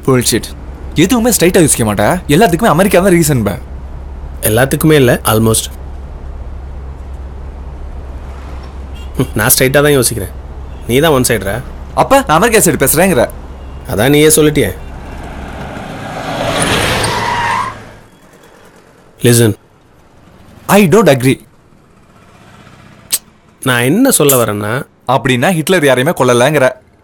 Bullshit எதுவுமே ஸ்ட்ரைட்டாக யோசிக்க மாட்டேன் எல்லாத்துக்குமே அமெரிக்கா தான் ரீசன் பே எல்லாத்துக்குமே இல்லை ஆல்மோஸ்ட் நான் ஸ்ட்ரைட்டாக தான் யோசிக்கிறேன் நீ தான் ஒன் சைடுற அப்போ நான் அமெரிக்கா சைடு பேசுகிறேங்கிற அதான் நீயே சொல்லிட்டியே லிசன் ஐ டோன்ட் அக்ரி நான் என்ன சொல்ல வரேன்னா அப்படின்னா ஹிட்லர் யாரையுமே கொல்லலைங்கிற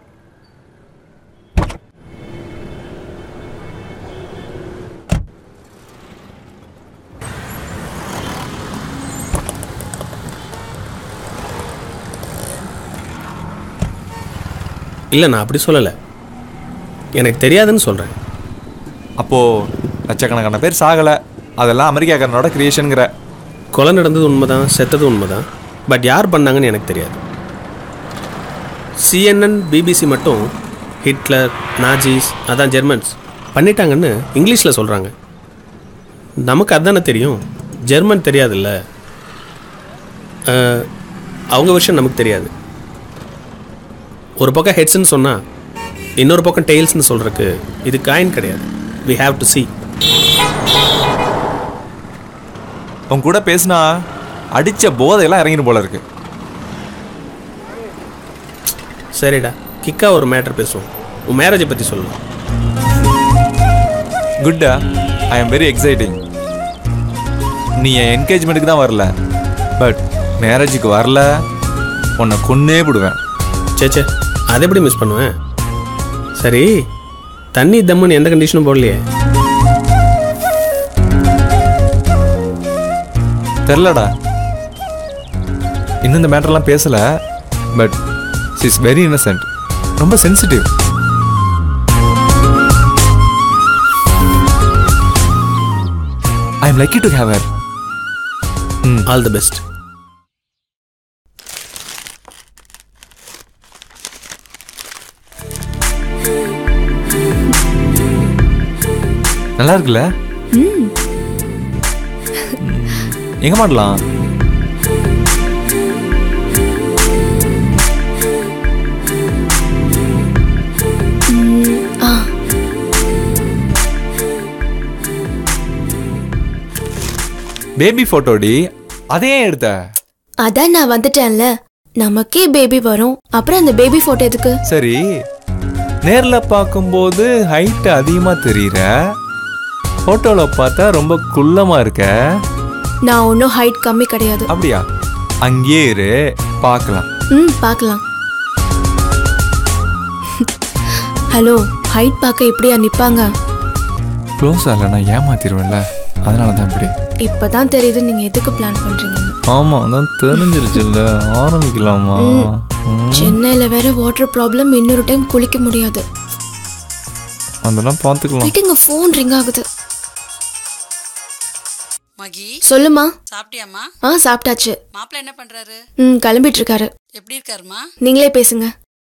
இல்லை நான் அப்படி சொல்லலை எனக்கு தெரியாதுன்னு சொல்கிறேன் அப்போது லட்சக்கணக்கான பேர் சாகலை அதெல்லாம் அமெரிக்காக்காரனோட கிரியேஷனுங்கிற கொலை நடந்தது உண்மைதான் செத்தது உண்மைதான் பட் யார் பண்ணாங்கன்னு எனக்கு தெரியாது சிஎன்என் பிபிசி மட்டும் ஹிட்லர் நாஜிஸ் அதான் ஜெர்மன்ஸ் பண்ணிட்டாங்கன்னு இங்கிலீஷில் சொல்கிறாங்க நமக்கு அதானே தெரியும் ஜெர்மன் தெரியாதுல்ல அஹ், அவங்க விஷயம் நமக்கு தெரியாது ஒரு பக்கம் ஹெட்ஸ்ன்னு சொன்னால் இன்னொரு பக்கம் டெய்ல்ஸ்னு சொல்கிறதுக்கு இது காயின் கிடையாது வி ஹாவ் டு see உன் கூட பேசினா அடித்த போதையெல்லாம் இறங்கிடும் போல இருக்கு சரிடா கிக்கா ஒரு மேட்டர் பேசுவோம் உன் மேரேஜை பற்றி சொல்லலாம் குட்டா ஐ எம் வெரி எக்ஸைட்டிங் நீ என் என்கேஜ்மெண்ட்டுக்கு தான் வரல பட் மேரேஜுக்கு வரல உன்னை கொன்னே விடுவேன் சே சே அதை எப்படி மிஸ் பண்ணுவேன் சரி தண்ணி தம்முன்னு எந்த கண்டிஷனும் போடலையே தெரிலடா இன்னும் இந்த மேட்டர்லாம் பேசல பட் இஸ் வெரி இன்னசென்ட் ரொம்ப sensitive I am lucky to have her all the best நல்லா இருக்குல்ல ம். எங்க மாட்டலாம் ஆ பேபி போட்டோடி அதே ஏன் எடுத்த அதான் நான் வந்துட்டேன்ல நமக்கே பேபி வரும் அப்புறம் அந்த பேபி போட்டோ எதுக்கு சரி நேர்ல பார்க்கும்போது ஹைட் அதிகமா தெரியற போட்டோல பார்த்தா ரொம்ப குள்ளமா இருக்க நான் ஒன்றும் ஹைட் கம்மி கிடையாது அப்படியா அங்கேயே இரு பார்க்கலாம் ம் பார்க்கலாம் ஹலோ ஹைட் பார்க்க இப்படியா நிப்பாங்க க்ளோஸ் ஆகல நான் ஏமாத்திருவேன்ல அதனால தான் இப்படி இப்பதான் தெரியுது நீங்க எதுக்கு பிளான் பண்றீங்கன்னு ஆமா அதான் தெரிஞ்சிருச்சுல்ல ஆரம்பிக்கலாமா ம், சென்னையில வேற வாட்டர் ப்ராப்ளம் இன்னொரு டைம் குளிக்க முடியாது அதெல்லாம் பார்த்துக்கலாம் வீட்டுங்க ஃபோன் ரிங் ஆகுது மகி சொல்லுமா சாப்பிட்டியாம்மா ஆ சாப்பிட்டாச்சு மாப்பிள்ள என்ன பண்றாரு ம் கிளம்பிட்டு இருக்காரு எப்படி இருக்காருமா நீங்களே பேசுங்க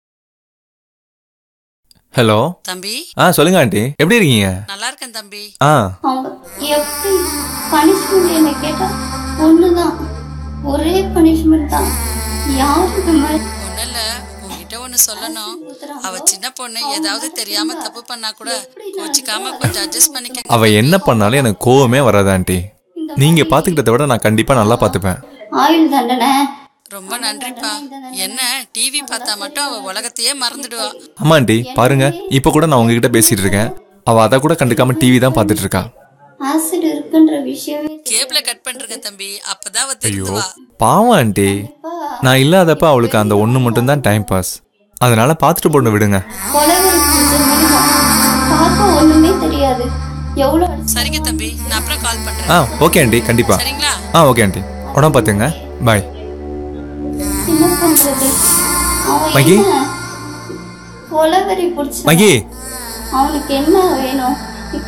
ஹலோ தம்பி ஆ சொல்லுங்க ஆண்டி எப்படி இருக்கீங்க நல்லா இருக்கேன் தம்பி ஆ அவங்க எப்படி பனிஷ்மெண்ட் என்ன கேட்டா ஒண்ணுதான் ஒரே பனிஷ்மெண்ட் தான் யாரு இந்த மாதிரி ஒண்ணும் இல்ல உங்ககிட்ட ஒண்ணு சொல்லணும் அவ சின்ன பொண்ணு ஏதாவது தெரியாம தப்பு பண்ணா கூட கோச்சிக்காம கொஞ்சம் அட்ஜஸ்ட் பண்ணிக்க அவ என்ன பண்ணாலும் எனக்கு கோவமே வராது ஆண்டி நீங்க பாத்துக்கிட்டதை விட நான் கண்டிப்பா நல்லா பாத்துப்பேன் ஆயுள் தண்டனை ரொம்ப நன்றிப்பா என்ன டிவி பார்த்தா மட்டும் அவ உலகத்தையே மறந்துடுவா ஆமா ஆண்டி பாருங்க இப்ப கூட நான் உங்ககிட்ட பேசிட்டு இருக்கேன் அவ அதை கூட கண்டுக்காம டிவி தான் பார்த்துட்டு இருக்கா ஆசிட் இருக்குன்ற விஷயமே கேபிள கட் பண்றேங்க தம்பி அப்பதான் அவ திருந்துவா பாவம் ஆண்டி நான் இல்லாதப்ப அவளுக்கு அந்த ஒண்ணு மட்டும் தான் டைம் பாஸ் அதனால பார்த்துட்டு போட்டு விடுங்க கொலவெறி பிடிச்ச மிருகம் பார்க்க ஒண்ணுமே தெரியாது எவ்வளவு அடிச்சு சரிங்க தம்பி நான் அப்புறம் கால் பண்றேன் ஆ ஓகே ஆண்டி கண்டிப்பா சரிங்களா ஆ ஓகே ஆண்டி உடம்பு பார்த்துங்க பாய் என்ன பண்றது அவன் மகி? என்ன கொலவெறி பிடிச்ச மகி அவனுக்கு என்ன வேணும்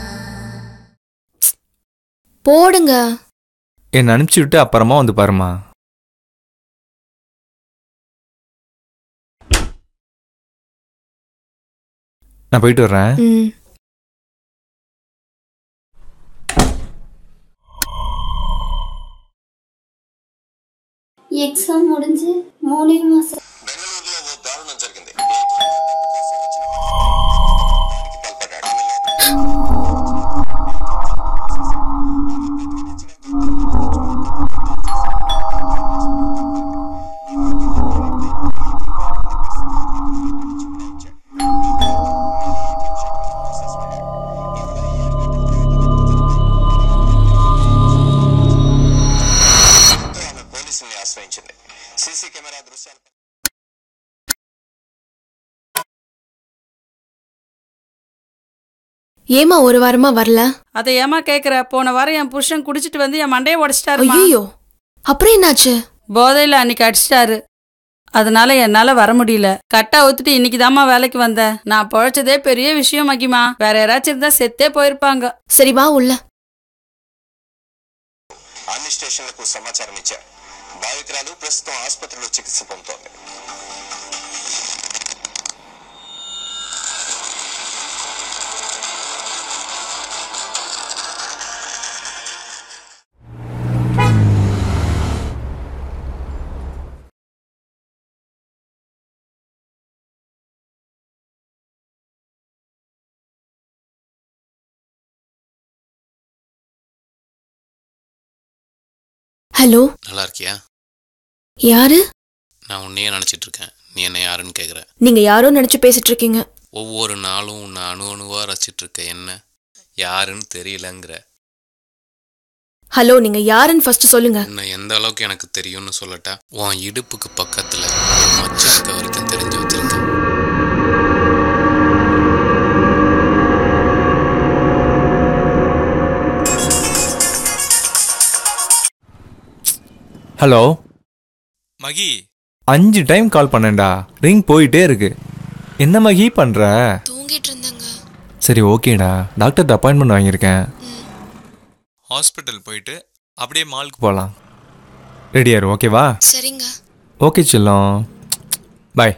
போடுங்க என்னை அனுப்பிச்சி விட்டு அப்புறமா வந்து பாருமா நான் போயிட்டு வர்றேன் ம் ఎగ్జామ్ முடிஞ்சு மூணே மாசம் బెంగళూరులో ఓ దారుణం జరిగింది ఏపీ ప్రభుత్వం వచ్చిన దానికి పాల్పడ్డాడు ఆమె సీసీ కెమెరా దృశ్యాలు ஏமா ஒரு வாரமா வரல அதை ஏமா கேக்குற போன வாரம் என் புருஷன் குடிச்சிட்டு வந்து என் மண்டையை உடைச்சிட்டாரு ஐயோ அப்புறம் என்னாச்சு போதையில அன்னைக்கு அடிச்சிட்டாரு அதனால என்னால வர முடியல கட்டா ஊத்துட்டு இன்னைக்கு வேலைக்கு வந்தேன் நான் பொழைச்சதே பெரிய விஷயம் மகிமா வேற யாராச்சும் இருந்தா செத்தே போயிருப்பாங்க சரி வா உள்ள అన్ని స్టేషన్లకు సమాచారం ఇచ్చారు బాధితురాలు ప్రస్తుతం ఆసుపత్రిలో చికిత్స పొందుతోంది ஹலோ நல்லா இருக்கியா யாரு நான் உன்னையே நினச்சிட்டு இருக்கேன் நீ என்ன யாருன்னு கேட்குற நீங்க யாரோ நினைச்சு பேசிட்டு இருக்கீங்க ஒவ்வொரு நாளும் உன்னை அணு அணுவாக ரசிச்சிட்டு இருக்க என்ன யாருன்னு தெரியலங்கிற ஹலோ நீங்க யாருன்னு ஃபர்ஸ்ட் சொல்லுங்க உன்னை எந்த அளவுக்கு எனக்கு தெரியும்னு சொல்லட்டா உன் இடுப்புக்கு பக்கத்தில் ஒரு மச்சம் இருக்க வரைக்கும் தெரிஞ்சு வச்சிருக்கேன் ஹலோ மகி அஞ்சு டைம் கால் பண்ணேன்டா ரிங் போயிட்டே இருக்கு என்ன மகி பண்ற தூங்கிட்டு இருந்தேங்க சரி ஓகேடா டாக்டர்கிட்ட அப்பாயின்மெண்ட் வாங்கியிருக்கேன் ஹாஸ்பிட்டல் போயிட்டு அப்படியே மாலுக்கு போகலாம் ரெடியாரு ஓகேவா சரிங்க ஓகே செல்லம் பாய்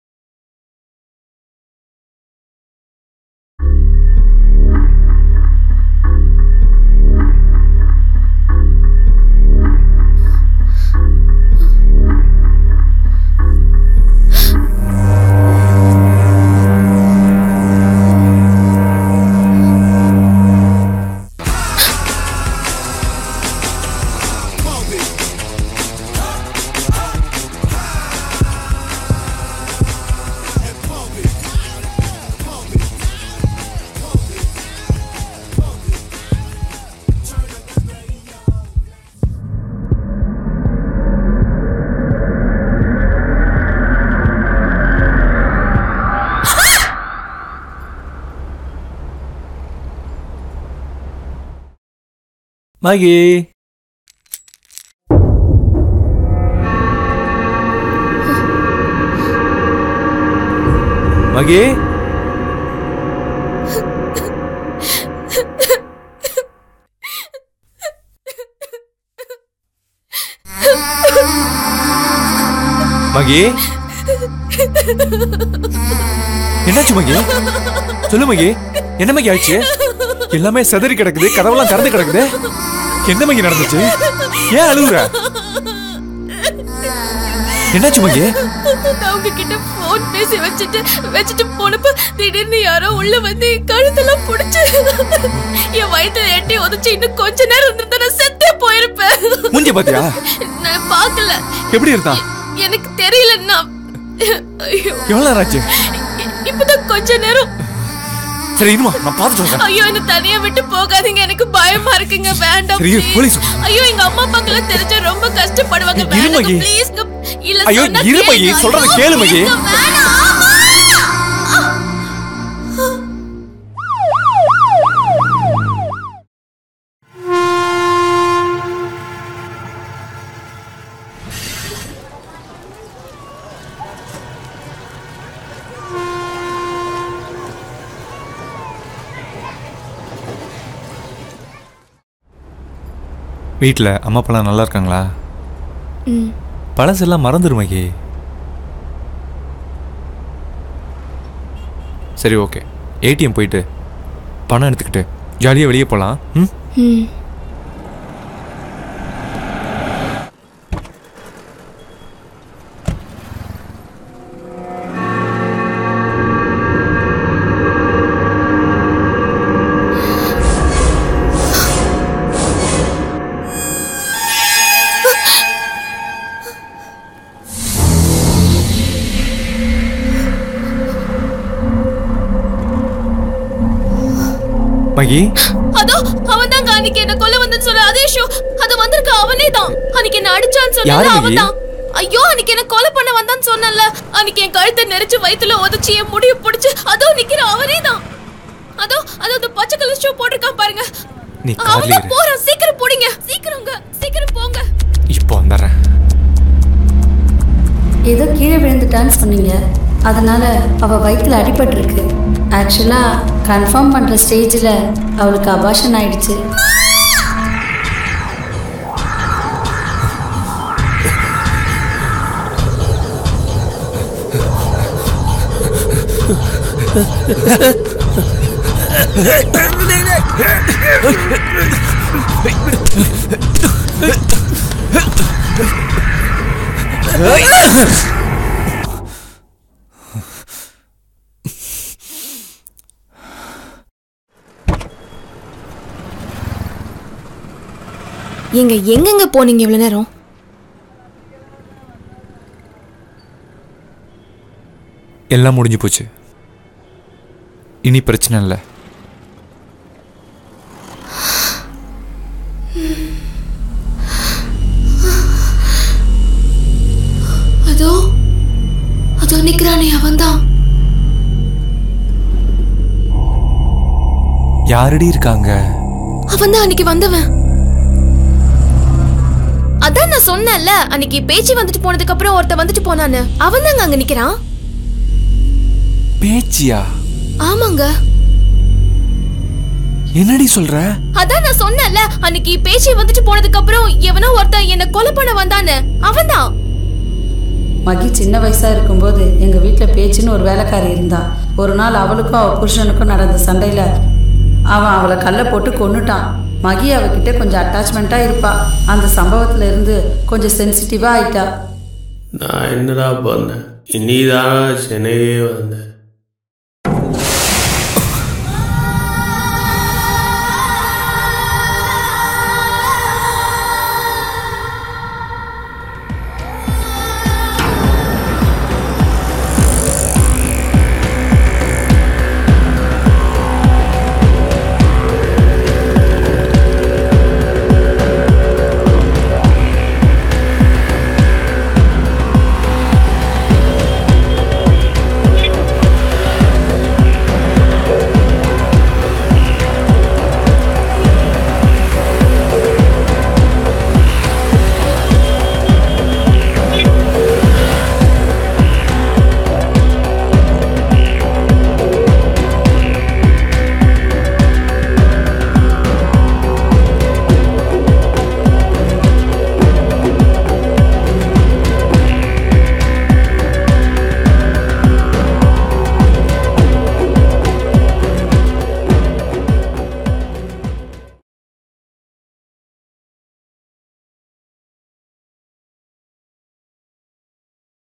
மகி மகி மகி என்னாச்சு மகி சொல்லு மகி என்ன மகி ஆச்சு எல்லாமே செதறி கிடக்குது கதவெல்லாம் திறந்து கிடக்குது என்ன மகி நடந்துச்சு ஏன் அழுகுற என்னாச்சு மகி நான் உங்ககிட்ட போன் பேசி வச்சுட்டு வச்சுட்டு போனப்ப திடீர்னு யாரோ உள்ள வந்து என் கழுத்தெல்லாம் புடிச்சு என் வயித்துல எட்டி உதச்சு இன்னும் கொஞ்ச நேரம் இருந்திருந்தா நான் செத்தே போயிருப்பேன் மூஞ்சி பாத்தியா நான் பார்க்கல எப்படி இருந்தான் எனக்கு தெரியல நான் ஐயோ எவ்வளவு நேரம் ஆச்சு இ- இப்பதான் கொஞ்ச நேரம் சரி இருமா நான் பார்த்து சொல்றேன் ஐயோ என்ன தனியா விட்டு போகாதீங்க எனக்கு பயமா இருக்குங்க வேண்டாம் சரி, please. போலீஸ். ஐயோ எங்க அம்மா அப்பாக்கெல்லாம் தெரிஞ்சா ரொம்ப கஷ்டப்படுவாங்க இரு, வேண்டாம் மகி. ப்ளீஸ் இல்ல ஐயோ, சொன்னா இரு, மகி. கேளுங்க. சொல்றத ஐயோ, கேளு, மகி. please, வேணாம். வீட்டில் அம்மா அப்பாலாம் நல்லா இருக்காங்களா ம் பழசெல்லாம் மறந்துரு மகி சரி ஓகே ஏடிஎம் போயிட்டு பணம் எடுத்துக்கிட்டு ஜாலியாக வெளியே போகலாம் ம் ம் மகி அதோ அவன் தான் அன்னைக்கு என்ன கொல்ல வந்து சொல்ல அதே ஷோ அது வந்திருக்க அவனே தான் அன்னைக்கு என்ன அடிச்சான்னு யாரு சொன்னது மகி? அவன் தான் ஐயோ அன்னைக்கு என்ன கொலை பண்ண வந்தான்னு சொன்னல அன்னைக்கு என் கழுத்தை நெரிச்சு வயித்துல உதச்சி என் முடிய புடிச்சு அதோ நிக்கிற அவரே தான் அதோ அதோ அந்த பச்சை கலர் ஷூ போட்டிருக்கான் பாருங்க நீ அவன் கார்ல தான் இரு போறான் சீக்கிரம் போடிங்க சீக்கிரம்ங்க சீக்கிரம் போங்க இப்போ வந்துடுறேன் ஏதோ கீழே விழுந்துட்டான்னு சொன்னீங்க அதனால அவ வயிற்றுல அடிபட்டிருக்கு ஆக்சுவலா கன்ஃபார்ம் பண்ற ஸ்டேஜில் அவளுக்கு அபாஷன் ஆயிடுச்சு எங்க எங்கெங்க போனீங்க இவ்வளவு நேரம் எல்லாம் முடிஞ்சு போச்சு இனி பிரச்சனை இல்லை அதோ அதோ நிக்கிறானே அவன்தான் யாரடி இருக்காங்க அவன் தான் அன்னைக்கு வந்தவன் அதான் நான் சொன்னேன்ல அன்னைக்கு பேச்சு வந்துட்டு போனதுக்கு அப்புறம் ஒருத்த வந்துட்டு போனான்னு அவன் தாங்க அங்க நிக்கிறான் பேச்சியா ஆமாங்க என்னடி சொல்ற அதான் நான் சொன்னேன்ல அன்னைக்கு பேச்சு வந்துட்டு போனதுக்கு அப்புறம் எவனோ ஒருத்தன் என்ன கொலை பண்ண வந்தான்னு அவன்தான் மகி சின்ன வயசா இருக்கும்போது எங்க வீட்ல பேச்சுன்னு ஒரு வேலைக்காரி இருந்தா ஒரு நாள் அவளுக்கும் அவ புருஷனுக்கும் நடந்த சண்டையில அவன் அவளை கல்லை போட்டு கொன்னுட்டான் மகி அவகிட்ட கொஞ்சம் அட்டாச்மெண்ட்டா இருப்பா அந்த சம்பவத்துல இருந்து கொஞ்சம் சென்சிட்டிவா ஆயிட்டா நான் என்னடா பண்ணேன் இன்னிதானா சென்னையே வந்தேன்